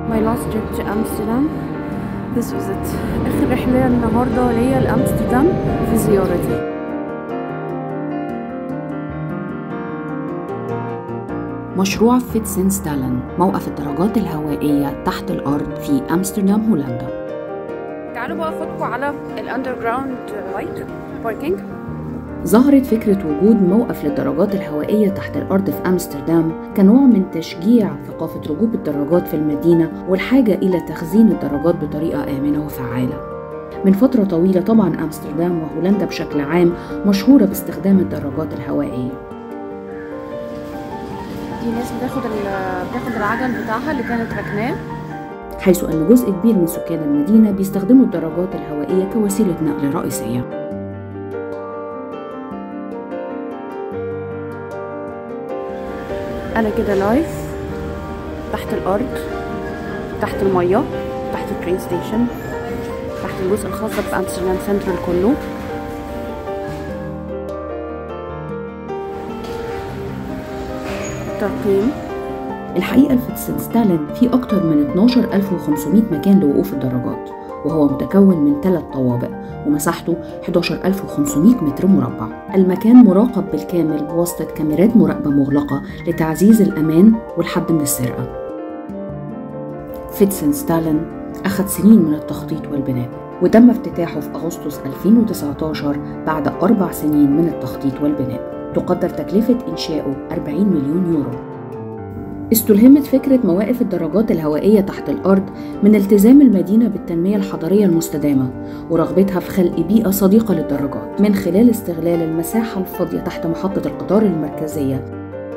My last trip to Amsterdam This was it آخر رحلة النهاردة ليا لأمستردام في زيارتي مشروع فيتسنستالن موقف الدراجات الهوائية تحت الأرض في أمستردام هولندا تعالوا بقى أخدكم على الأندرجراوند بايك باركينج ظهرت فكرة وجود موقف للدراجات الهوائية تحت الأرض في أمستردام كنوع من تشجيع ثقافة ركوب الدراجات في المدينة والحاجة إلى تخزين الدراجات بطريقة آمنة وفعالة من فترة طويلة طبعا أمستردام وهولندا بشكل عام مشهورة باستخدام الدراجات الهوائية دي ناس بتاخد بتاخد العجل بتاعها اللي كانت راكناه حيث أن جزء كبير من سكان المدينة بيستخدموا الدراجات الهوائية كوسيلة نقل رئيسية انا كده لايف تحت الارض تحت الميه تحت الترين ستيشن تحت الجزء الخاص بامستردام سنترال كله ترقيم الحقيقة الفتسنستالن فيه أكتر من 12500 مكان لوقوف الدراجات وهو متكون من ثلاث طوابق ومساحته 11500 متر مربع المكان مراقب بالكامل بواسطة كاميرات مراقبة مغلقة لتعزيز الأمان والحد من السرقة فيتسنستالن أخذ سنين من التخطيط والبناء وتم افتتاحه في أغسطس 2019 بعد أربع سنين من التخطيط والبناء تقدر تكلفة إنشاؤه 40 مليون يورو استلهمت فكرة مواقف الدراجات الهوائية تحت الأرض من التزام المدينة بالتنمية الحضرية المستدامة ورغبتها في خلق بيئة صديقة للدراجات من خلال استغلال المساحة الفاضية تحت محطة القطار المركزية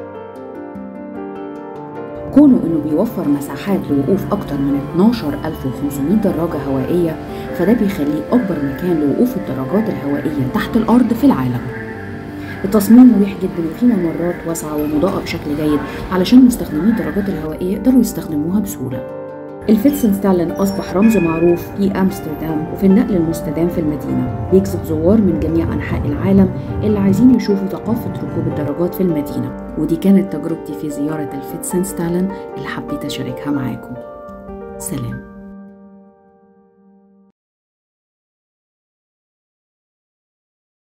كونه انه بيوفر مساحات لوقوف اكتر من 12500 دراجة هوائية فده بيخليه اكبر مكان لوقوف الدراجات الهوائية تحت الارض في العالم التصميم مريح جدا وفيه ممرات واسعة ومضاءة بشكل جيد علشان مستخدمي الدراجات الهوائية يقدروا يستخدموها بسهولة الفيتسنستالن أصبح رمز معروف في أمستردام وفي النقل المستدام في المدينة بيجذب زوار من جميع أنحاء العالم اللي عايزين يشوفوا ثقافة ركوب الدراجات في المدينة ودي كانت تجربتي في زيارة الفيتسنستالن اللي حبيت أشاركها معاكم سلام